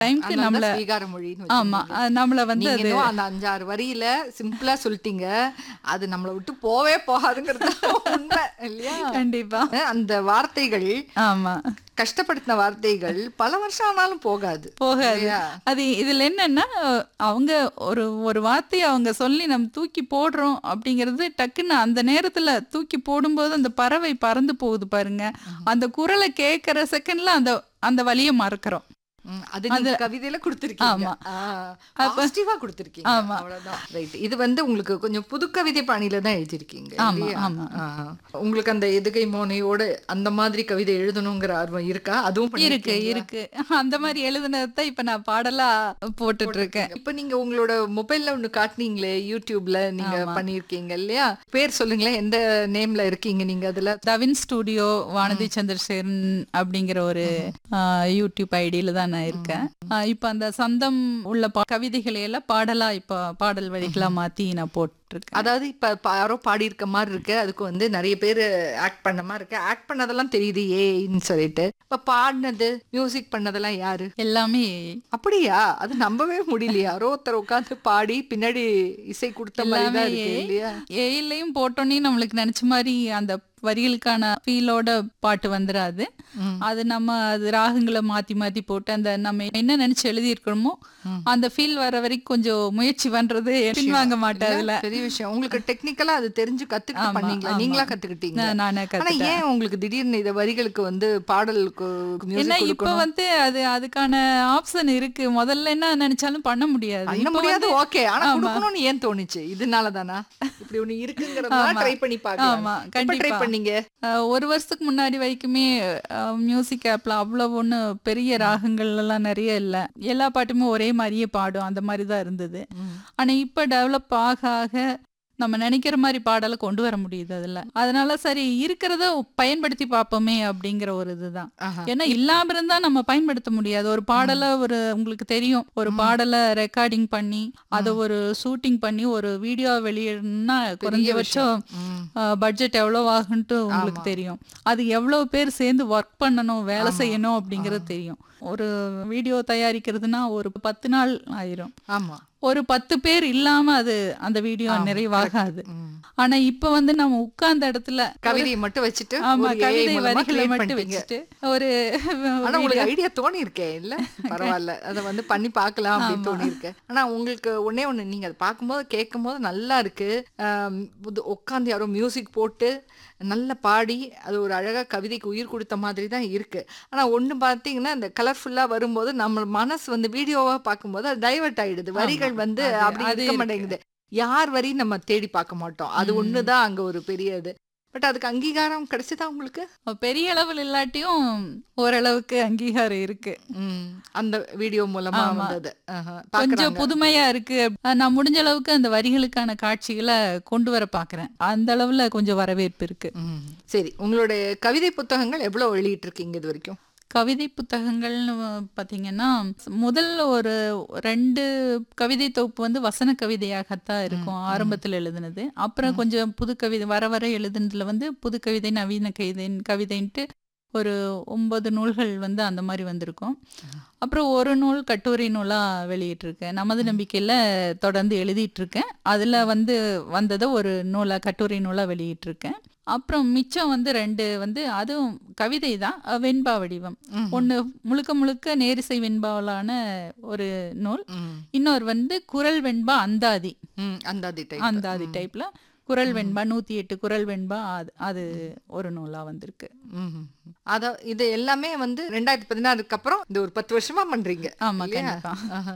டைம்க்கு அதனால நம்மள தான் ஸ்வீகார மொழின்னு ஆமா வச்சிருக்கீங்க. அஹ் நம்மள வந்து நீங்க அது இன்னும் அந்த அஞ்சாறு வரியில சிம்பிளா சொல்லிட்டீங்க அது நம்மளை விட்டு போவே போகாதுங்கிறது உண்மை இல்லையா கண்டிப்பா அந்த வார்த்தைகள் ஆமா கஷ்டப்படுத்தின வார்த்தைகள் பல வருஷம் ஆனாலும் போகாது போகாது இல்லையா? அது இதுல என்னன்னா அவங்க ஒரு ஒரு வார்த்தையை அவங்க சொல்லி நம்ம தூக்கி போடுறோம் அப்படிங்கிறது டக்குன்னு அந்த நேரத்துல தூக்கி போடும்போது அந்த பறவை பறந்து போகுது பாருங்க அந்த குரலை கேட்கிற செகண்ட்ல அந்த அந்த வலியை மறக்கிறோம் ம், அது நீங்க கவிதையில கொடுத்திருக்கீங்க ஆமா. பாசிட்டிவா கொடுத்திருக்கீங்க ஆமா. அவ்வளவுதான் ரைட் இது வந்து உங்களுக்கு கொஞ்சம் புது கவிதை பாணியில தான் எழுதிருக்கீங்க ஆமா, இல்லையா? ஆமா. ஆ. உங்களுக்கு அந்த எதுகை மோனையோட அந்த மாதிரி கவிதை எழுதணுங்கிற ஆர்வம் இருக்கா அதுவும் இருக்கு பண்ணிருக்கீங்களா? இருக்கு அந்த மாதிரி எழுதுனதை இப்ப நான் பாடலா போட்டுட்டு இருக்கேன் இப்ப நீங்க உங்களோட மொபைல்ல ஒண்ணு காட்டுனீங்களே யூடியூப்ல நீங்க பண்ணிருக்கீங்க இல்லையா பேர் சொல்லுங்களேன் எந்த நேம்ல இருக்கீங்க நீங்க அதுல தவின் ஸ்டூடியோ வானதி சந்திரசேகரன் அப்படிங்கிற ஒரு ஆஹ், யூடியூப் ஐடியில தான் நான் இருக்கேன் ஆஹ், இப்ப அந்த சந்தம் உள்ள பா- கவிதைகளை எல்லாம் பாடலா இப்ப பாடல் வரிகளா மாத்தி நான் போட்டிருக்கேன் அதாவது இப்ப ப- யாரோ பாடி இருக்க மாதிரி இருக்கு அதுக்கு வந்து நிறைய பேர் ஆக்ட் பண்ண மாதிரி இருக்கு ஆக்ட் பண்ணதெல்லாம் தெரியுது ஏன்னு சொல்லிட்டு இப்ப பாடினது மியூசிக் பண்ணதெல்லாம் யாரு எல்லாமே அப்படியா அது நம்பவே முடியலையா யாரோ ஒருத்தர் உட்காந்து பாடி பின்னாடி இசை கொடுத்த மாதிரி தான் இருக்கு இல்லையா ஏயிலையும் போட்டோன்னே நம்மளுக்கு நினைச்ச மாதிரி அந்த வரிகளுக்கான ஃபீலோட பாட்டு வந்துடாது ம். அது நம்ம அது ராகங்களை மாத்தி மாத்தி போட்டு அந்த நம்ம என்ன நினைச்சு எழுதியிருக்கிறோமோ அந்த ஃபீல் வர வரைக்கும் கொஞ்சம் முயற்சி பண்றது பின்வாங்க மாட்டேன் அதுல பெரிய விஷயம் உங்களுக்கு டெக்னிக்கலா அது தெரிஞ்சு கத்துக்கிட்டு ஆமா, பண்ணீங்களா ஆமா. நீங்களா கத்துக்கிட்டீங்க நான் நானே ஆனா கத்துட்டேன் ஏன் உங்களுக்கு திடீர்னு இந்த வரிகளுக்கு வந்து பாடலுக்கு ஏன்னா மியூசிக் இப்ப வந்து அது அதுக்கான ஆப்ஷன் இருக்கு முதல்ல என்ன நினைச்சாலும் பண்ண முடியாது பண்ண இப்ப முடியாது வந்து- ஓகே ஆனா ஆமா. கொடுக்கணும்னு ஏன் தோணுச்சு இதனால தானா இப்படி ஒண்ணு இருக்குங்கிறதா ஆமா. ட்ரை பண்ணி பார்க்கலாம் ஆமா, எப்ப ட்ரை கண்டிப்பா. பண்ணீங்க அஹ், ஒரு வருஷத்துக்கு முன்னாடி வரைக்குமே மியூசிக் ஆப்ல அவ்வளவு ஒண்ணு பெரிய ராகங்கள் எல்லாம் நிறைய இல்ல எல்லா பாட்டுமே ஒரே மாதிரியே பாடும் அந்த மாதிரி தான் இருந்தது ஆனா இப்ப டெவலப் ஆக ஆக நம்ம நினைக்கிற மாதிரி பாடலை கொண்டு வர முடியுது அதுல அதனால சரி இருக்கிறத பயன்படுத்தி பார்ப்போமே அப்படிங்கிற ஒரு இதுதான் ஆஹா. ஏன்னா இல்லாம இருந்தா நம்ம பயன்படுத்த முடியாது ஒரு பாடலை ஒரு உங்களுக்கு தெரியும் ஒரு பாடலை ரெக்கார்டிங் பண்ணி அதை ஒரு ஷூட்டிங் பண்ணி ஒரு வீடியோ வெளியிடணும்னா குறைஞ்சபட்சம் ம். பட்ஜெட் எவ்வளோ ஆகுன்ட்டு உங்களுக்கு தெரியும் அது எவ்வளோ பேர் சேர்ந்து ஒர்க் பண்ணணும் வேலை செய்யணும் அப்படிங்கிறது தெரியும் ஒரு வீடியோ தயாரிக்கிறதுனா ஒரு பத்து நாள் ஆயிரும் ஆமா ஒரு பத்து பேர் இல்லாம அது அந்த வீடியோ நிறைவாகாது ம். ஆனா இப்ப வந்து நம்ம உட்கார்ந்த இடத்துல கவிதையை மட்டும் வச்சுட்டு ஆமா ஒரு AI கவிதை மூலமா வரிகளை create மட்டும் பண்ணிட்டீங்க. வச்சுட்டு ஒரு ஆனா உங்களுக்கு ஐடியா தோணி இருக்கே இல்ல பரவாயில்ல அத வந்து பண்ணி பார்க்கலாம் அப்படின்னு தோணி இருக்கு ஆனா உங்களுக்கு ஒண்ணே ஒண்ணு நீங்க அதை பார்க்கும்போது கேட்கும்போது நல்லா இருக்கு ஆம், இது உட்காந்து யாரோ மியூசிக் போட்டு நல்லா பாடி அது ஒரு அழகா கவிதைக்கு உயிர் கொடுத்த மாதிரி தான் இருக்கு ஆனா ஒண்ணு பார்த்தீங்கன்னா இந்த கலர்ஃபுல்லா வரும்போது நம்ம மனசு வந்து வீடியோவா பார்க்கும்போது அது டைவர்ட் ஆயிடுது வரிகள் வந்து அது- அப்படி அது இருக்க இருக்கு. மாட்டேங்குது யார் வரி நம்ம தேடி பார்க்க மாட்டோம் அது ஒண்ணுதான் அங்க ஒரு பெரிய இது பட் அதுக்கு அங்கீகாரம் கிடைச்சதா உங்களுக்கு பெரிய அளவில் இல்லாட்டியும் ஓரளவுக்கு அங்கீகாரம் இருக்கு ம். அந்த வீடியோ மூலமா ஆமா. வந்தது ஆஹா. கொஞ்சம் பார்க்கறாங்க. புதுமையா இருக்கு அஹ் நான் முடிஞ்ச அளவுக்கு அந்த வரிகளுக்கான காட்சிகளை கொண்டு வர பாக்குறேன் அந்த அளவுல கொஞ்சம் வரவேற்பு இருக்கு ம். சரி உங்களுடைய கவிதை புத்தகங்கள் எவ்வளவு வெளியிட்டு இருக்கீங்க இது வரைக்கும் கவிதை புத்தகங்கள்னு வ- பாத்தீங்கன்னா முதல் ஒரு ரெண்டு கவிதை தொகுப்பு வந்து வசன கவிதையாகத்தான் இருக்கும் ஆரம்பத்தில் எழுதுனது அப்புறம் கொஞ்சம் புது கவிதை வர வர எழுதுனதுல வந்து புது கவிதை நவீன கவிதை கவிதைன்ட்டு ஒரு ஒன்பது நூல்கள் வந்து அந்த மாதிரி வந்திருக்கும் அப்புறம் ஒரு நூல் கட்டுரை நூலாக வெளியிட்டிருக்கேன் நமது நம்பிக்கையில் தொடர்ந்து எழுதிட்டு இருக்கேன் அதில் வந்து வந்ததை ஒரு நூலாக கட்டுரை நூலாக வெளியிட்டிருக்கேன் அப்புறம் மிச்சம் வந்து ரெண்டு வந்து அதுவும் கவிதை தான் அஹ் வெண்பா வடிவம் ஒன்று முழுக்க முழுக்க நேரிசை வெண்பாவலான ஒரு நூல் ம். இன்னொரு வந்து குரல் வெண்பா அந்தாதி ம். அந்தாதி type. அந்தாதி டைப்ல குரல் வெண்பா நூத்தி எட்டு குரல் வெண்பா அது அது ஒரு நூலா வந்திருக்கு ம். அத இது எல்லாமே வந்து ரெண்டாயிரத்தி பதினாறுக்கு அப்புறம் இந்த ஒரு பத்து வருஷமா பண்றீங்க ஆமா இல்லையா? கண்டிப்பா ஆஹா.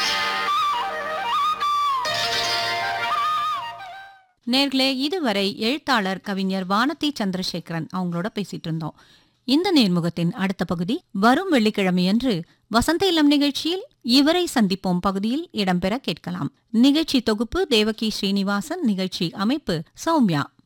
நேர்களே இதுவரை எழுத்தாளர் கவிஞர் வானதி சந்திரசேகரன் அவங்களோட பேசிட்டு இருந்தோம் இந்த நேர்முகத்தின் அடுத்த பகுதி வரும் வெள்ளிக்கிழமையன்று வசந்த இளம் நிகழ்ச்சியில் இவரை சந்திப்போம் பகுதியில் இடம்பெற கேட்கலாம் நிகழ்ச்சி தொகுப்பு தேவகி ஸ்ரீனிவாசன் நிகழ்ச்சி அமைப்பு சௌமியா